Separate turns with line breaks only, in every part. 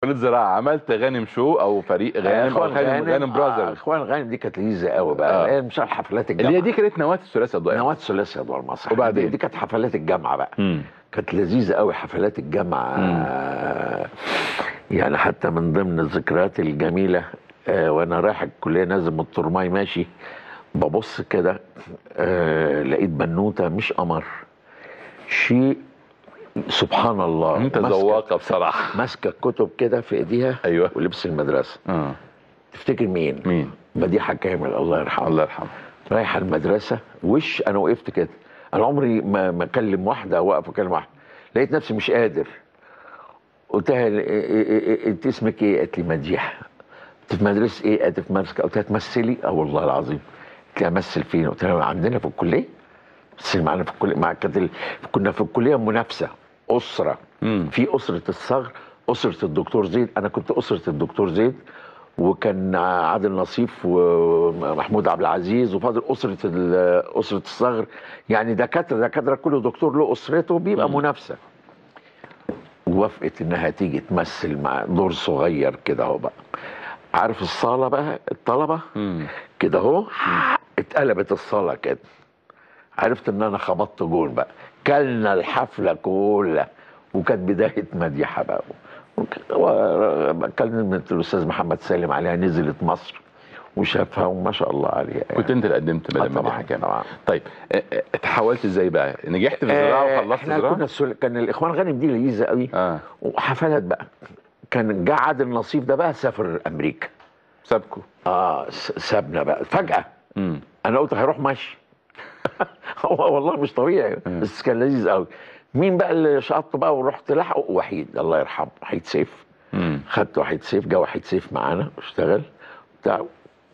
كليه زراعه عملت غانم شو او فريق غانم او
اخوان
غانم, غانم
آه
براذرز
اخوان غانم دي كانت لذيذه قوي
آه.
بقى آه. مش حفلات الجامعه
اللي هي دي كانت نواه الثلاثي الضوئي
نواه ثلاثي ادوار مسرح
وبعدين؟
دي, دي كانت حفلات الجامعه بقى
مم.
كانت لذيذه قوي حفلات الجامعه آه يعني حتى من ضمن الذكريات الجميله آه وانا رايح الكليه نازل من الترماي ماشي ببص كده آه لقيت بنوته مش قمر شيء سبحان الله
انت
ماسكة-
ذواقه بصراحه
ماسكه الكتب كده في ايديها
ايوه
ولبس المدرسه
اه
تفتكر مين؟
مين
مديحه كامل الله يرحمها
الله يرحمه
رايحه المدرسه وش انا وقفت كده انا عمري ما ما اكلم واحده او واقف اكلم واحده لقيت نفسي مش قادر قلت لها إيه- إيه- إيه- انت اسمك ايه؟ قالت لي مديحه انت في مدرسه ايه؟ قالت لي في مدرسه قلت لها تمثلي؟ اه والله العظيم قلت لها امثل فين؟ قلت لها عندنا في الكليه مثل معانا في الكليه مع كانت ال- كنا في الكليه منافسه اسره
مم.
في اسره الصغر اسره الدكتور زيد انا كنت اسره الدكتور زيد وكان عادل نصيف ومحمود عبد العزيز وفاضل اسره ال- اسره الصغر يعني دكاتره دكاتره كل دكتور له اسرته بيبقى
مم.
منافسه وافقت انها تيجي تمثل مع دور صغير كده اهو بقى عارف الصاله بقى الطلبه
مم.
كده اهو اتقلبت الصاله كده عرفت ان انا خبطت جول بقى كلنا الحفله كلها وكانت بدايه مديحه بقى كلمت الاستاذ محمد سالم عليها نزلت مصر وشافها وما شاء الله عليها
كنت انت اللي قدمت
آه
بدل ما
طبعا
كان
طبعا
طيب اه، اه، اتحولت ازاي بقى نجحت في الزراعه
آه،
وخلصت
احنا
زراعه
كنا السل... كان الاخوان غانم دي لذيذه قوي
اه
وحفلات بقى كان جه عادل نصيف ده بقى سافر امريكا
سابكو
اه س- سابنا بقى فجاه
امم
انا قلت هيروح ماشي هو والله مش طبيعي بس كان لذيذ قوي مين بقى اللي شقطته بقى ورحت لحقه وحيد الله يرحمه وحيد سيف
امم
خدت وحيد سيف جه وحيد سيف معانا واشتغل بتاع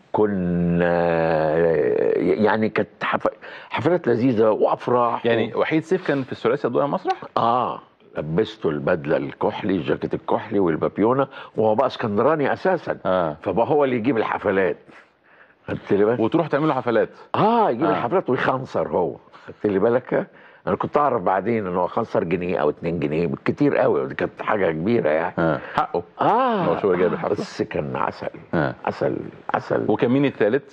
كنا يعني كانت حف... حفلات لذيذه وافراح
يعني وحيد سيف كان في الثلاثي الضوئي مسرح
اه لبسته البدله الكحلي الجاكيت الكحلي والبابيونه وهو بقى اسكندراني اساسا
اه
فبقى هو اللي يجيب الحفلات خدت لي بالك؟
وتروح تعملوا حفلات
اه يجيب
آه.
آه. الحفلات ويخنصر هو خدت لي بالك انا كنت اعرف بعدين ان هو خنصر جنيه او 2 جنيه بالكتير قوي ودي كانت حاجه كبيره يعني
اه حقه
اه
هو شو جايب الحفلة؟
بس كان عسل
اه عسل
عسل عسل
وكان مين الثالث؟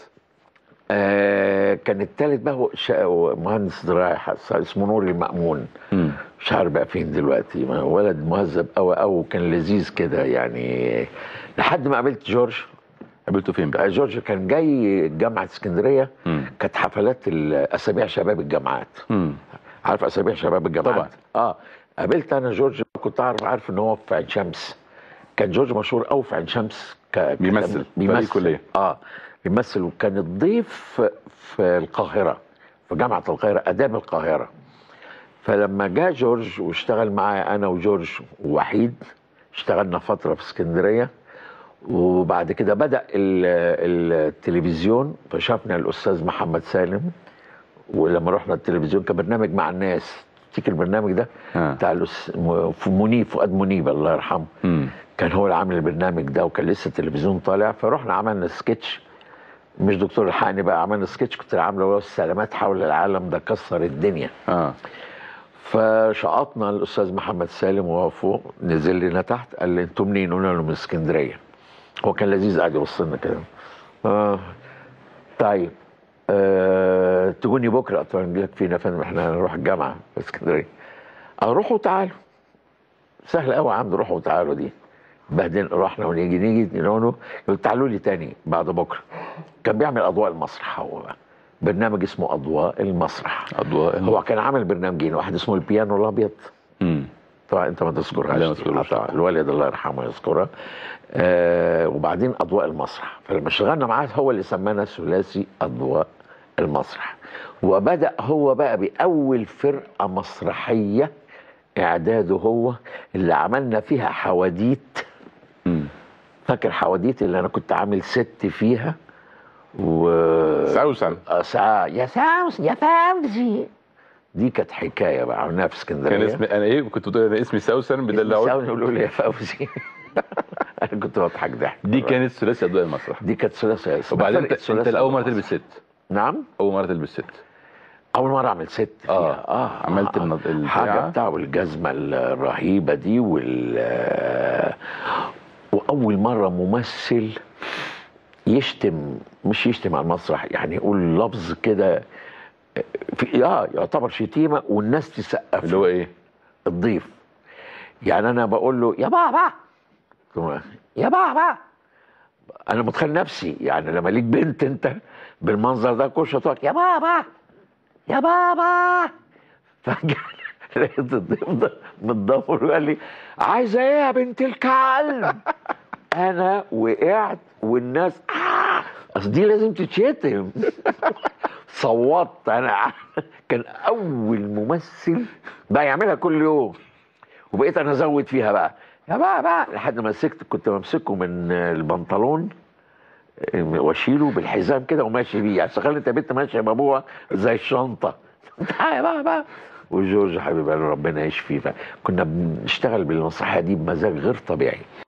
آه كان التالت بقى هو شا- هو مهندس زراعي حس- اسمه نور المأمون
امم
مش عارف بقى فين دلوقتي ما هو ولد مهذب قوي قوي وكان لذيذ كده يعني لحد ما قابلت جورج
قابلته فين بقى؟
جورج كان جاي جامعه اسكندريه
امم
كانت حفلات اسابيع شباب الجامعات
امم
عارف اسابيع شباب الجامعات
طبعا.
اه قابلت انا جورج كنت اعرف عارف ان هو في عين شمس كان جورج مشهور قوي في عين شمس ك... ك-
بيمثل، فريق كلية.
اه بيمثل وكان الضيف في القاهره في جامعه القاهره اداب القاهره فلما جاء جورج واشتغل معايا انا وجورج ووحيد اشتغلنا فتره في اسكندريه وبعد كده بدا ال- التلفزيون فشافنا الاستاذ محمد سالم ولما رحنا التلفزيون كان برنامج مع الناس تفتكر البرنامج ده
اه
بتاع الأس- م- منيب فؤاد منيب الله يرحمه
امم
كان هو اللي عامل البرنامج ده وكان لسه التلفزيون طالع فرحنا عملنا سكتش مش دكتور الحقني بقى عملنا سكتش كنت عامله هو السلامات حول العالم ده كسر الدنيا
اه
فشقطنا الاستاذ محمد سالم وهو فوق نزل لنا تحت قال لي انتوا منين؟ قلنا له من اسكندريه هو كان لذيذ قاعد يبص لنا كده آه طيب آه تجوني بكره قلت له نجي لك فين يا فندم احنا هنروح الجامعه في اسكندريه اروحوا وتعالوا سهل قوي عنده روحوا وتعالوا دي بعدين رحنا ونيجي نيجي نقول له تعالوا لي تاني بعد بكره كان بيعمل اضواء المسرح هو بقى برنامج اسمه اضواء المسرح
اضواء
هو كان عامل برنامجين واحد اسمه البيانو الابيض
امم
طبعا انت ما تذكرهاش
لا، ما
دي.
تذكرهاش.
آه طبعا الوالد الله يرحمه يذكرها آه وبعدين اضواء المسرح فلما اشتغلنا معاه هو اللي سمانا ثلاثي اضواء المسرح وبدا هو بقى باول فرقه مسرحيه اعداده هو اللي عملنا فيها حواديت
امم
فاكر حواديت اللي انا كنت عامل ست فيها و
سوسن
آه، سا... يا سامس يا فوزي دي كانت حكايه بقى عملناها في اسكندريه
كان اسمي انا ايه كنت بتقول انا اسمي سوسن بدل
يقولوا
العود
يقولوا لي يا فوزي انا كنت بضحك ضحك
دي كانت ثلاثي اضواء المسرح
دي كانت ثلاثيه اسمها
وبعدين
فرقة
انت, انت
ثلاثي
الاول مره
أضواء
تلبس ست
نعم
اول مره تلبس ست
اول مره اعمل ست فيها
آه.
اه
عملت
آه.
النض- البتاع.
حاجه بتاع والجزمه الرهيبه دي وال واول مره ممثل يشتم مش يشتم على المسرح يعني يقول لفظ كده في اه يعتبر شتيمه والناس تسقف
اللي هو ايه؟
الضيف يعني انا بقول له يا بابا يا بابا انا متخيل نفسي يعني لما ليك بنت انت بالمنظر ده كل شويه تقول يا بابا يا بابا فجاه لقيت الضيف ده متدور وقال لي عايزه ايه يا بنت الكلب انا وقعت والناس آه اصل دي لازم تتشتم صوتت انا كان اول ممثل بقى يعملها كل يوم وبقيت انا ازود فيها بقى يا بقى بقى لحد ما مسكت كنت بمسكه من البنطلون واشيله بالحزام كده وماشي بيه يعني تخيل انت بنت ماشيه بابوها زي الشنطه تعالى بقى بقى وجورج حبيب قال ربنا يشفيه بقى كنا بنشتغل بالمسرحيه دي بمزاج غير طبيعي